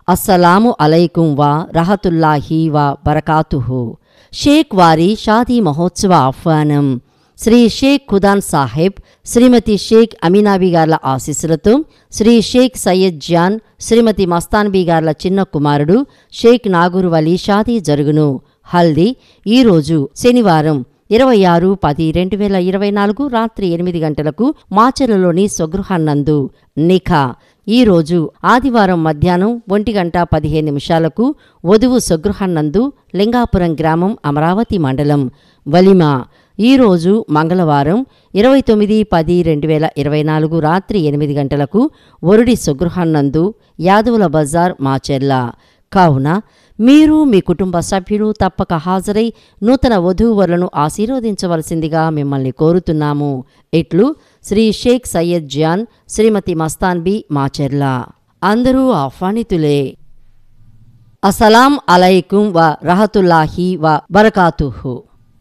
అస్సలాము అలైకుం వా రహతుల్లాహి వా బరకాతుహు షేక్ వారి షాదీ మహోత్సవ ఆహ్వానం శ్రీ షేక్ ఖుదాన్ సాహెబ్ శ్రీమతి షేక్ అమీనాబీ గార్ల ఆశీస్సులతో శ్రీ షేక్ సయ్యద్ జాన్ శ్రీమతి మస్తాన్బీ గార్ల చిన్న కుమారుడు షేక్ నాగూర్ వలీ షాదీ జరుగును హల్దీ ఈరోజు శనివారం ఇరవై ఆరు పది రెండు వేల ఇరవై నాలుగు రాత్రి ఎనిమిది గంటలకు మాచెరలోని స్వగృహాన్నందు నిఖా ఈరోజు ఆదివారం మధ్యాహ్నం ఒంటి గంట పదిహేను నిమిషాలకు వధువు స్వగృహాన్నందు లింగాపురం గ్రామం అమరావతి మండలం వలిమా ఈరోజు మంగళవారం ఇరవై తొమ్మిది పది రెండు వేల ఇరవై నాలుగు రాత్రి ఎనిమిది గంటలకు ఒరుడి స్వగృహాన్నందు యాదవుల బజార్ మాచెర్ల కావున మీరు మీ కుటుంబ సభ్యులు తప్పక హాజరై నూతన వధూవరులను ఆశీర్వదించవలసిందిగా మిమ్మల్ని కోరుతున్నాము ఇట్లు శ్రీ షేక్ సయ్యద్ జాన్ శ్రీమతి మస్తాన్బీ మాచెర్ల అందరూ ఆహ్వానితులే అసలాం అలైకుం వ రహతుల్లాహి వ బరకాతుహు